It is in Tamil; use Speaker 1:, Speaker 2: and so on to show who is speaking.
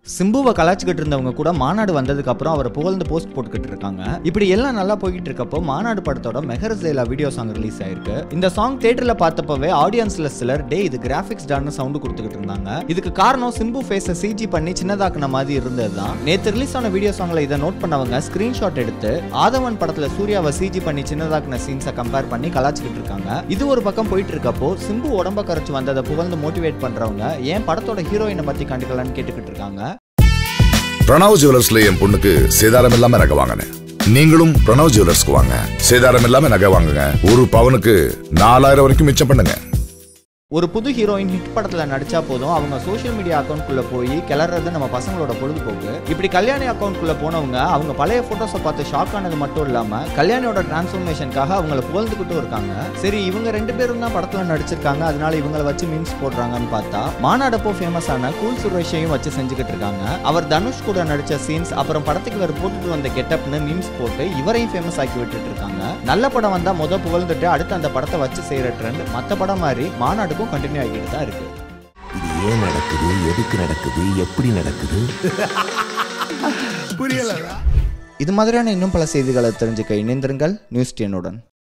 Speaker 1: சிம்புவை கலாச்சிக்கிட்டு இருந்தவங்க கூட மாநாடு வந்ததுக்கு அப்புறம் அவரை புகழ்ந்து போஸ்ட் போட்டுக்கிட்டு இருக்காங்க இப்படி எல்லாம் நல்லா போய்கிட்டு இருக்கப்போ மாநாடு படத்தோட Meherezylaa video song release ஆயிருக்கு இந்த சாங் தியேட்டர்ல பார்த்தப்பவே ஆடியன்ஸ்ல சிலர் டே இது கிராஃபிக்ஸ் டான்னு சவுண்ட் கொடுத்துக்கிட்டு இருந்தாங்க இதுக்கு காரணம் சிம்பு ஃபேஸை சிஜி பண்ணி சின்னதாக்குன மாதிரி இருந்தது தான் நேற்று ரிலீஸ் ஆன வீடியோ சாங்ல இதை நோட் பண்ணவங்க ஸ்கிரீன்ஷாட் எடுத்து ஆதவன் படத்துல சூர்யாவை சிஜி பண்ணி சின்னதாக்குன சீன்ஸை கம்பேர் பண்ணி கலாச்சிக்கிட்டு இருக்காங்க இது ஒரு பக்கம் போயிட்டு இருக்கப்போ சிம்பு உடம்ப கரைச்சு வந்ததை புகழ்ந்து மோட்டிவேட் பண்றவங்க ஏன் படத்தோட ஹீரோயினை பத்தி கண்டுக்கலான்னு கேட்டுக்கிட்டு இருக்காங்க
Speaker 2: பிரணவ் ஜுவல்லர்ஸ்ல என் பொண்ணுக்கு சேதாரம் இல்லாம நகை வாங்கினேன் நீங்களும் பிரணவ் ஜுவல்லர்ஸ்க்கு வாங்க சேதாரம் இல்லாம நகை வாங்குங்க ஒரு பவனுக்கு நாலாயிரம் வரைக்கும் மிச்சம் பண்ணுங்க
Speaker 1: ஒரு புது ஹீரோயின் ஹிட் படத்துல நடிச்சா போதும் அவங்க சோஷியல் மீடியா அக்கௌண்ட்குள்ள போய் கிளறது நம்ம பசங்களோட பொழுதுபோக்கு இப்படி கல்யாணி அக்கௌண்ட்குள்ள போனவங்க அவங்க பழைய போட்டோஸை பார்த்து ஷாக் ஆனது மட்டும் இல்லாம கல்யாணியோட டிரான்ஸ்ஃபர்மேஷனுக்காக அவங்கள புகழ்ந்துக்கிட்டும் இருக்காங்க சரி இவங்க ரெண்டு பேரும் தான் படத்துல நடிச்சிருக்காங்க அதனால இவங்கள வச்சு மீம்ஸ் போடுறாங்கன்னு பார்த்தா மாநாடப்போ ஃபேமஸ் ஆன கூல் சுரேஷையும் வச்சு செஞ்சுக்கிட்டு இருக்காங்க அவர் தனுஷ் கூட நடிச்ச சீன்ஸ் அப்புறம் படத்துக்கு இவர் போட்டுட்டு வந்த கெட்டப்னு மீம்ஸ் போட்டு இவரையும் ஃபேமஸ் ஆக்கி விட்டுட்டு இருக்காங்க நல்ல படம் வந்தா முத புகழ்ந்துட்டு அடுத்து அந்த படத்தை வச்சு செய்யற ட்ரெண்ட் மத்த படம் மாதிரி மாநாடுக்கும் கண்டினியூ ஆகிட்டு தான் இருக்கு
Speaker 3: இது ஏன் நடக்குது எதுக்கு நடக்குது எப்படி நடக்குது
Speaker 1: இது மாதிரியான இன்னும் பல செய்திகளை தெரிஞ்சுக்க இணைந்திருங்கள் நியூஸ் டென்னுடன்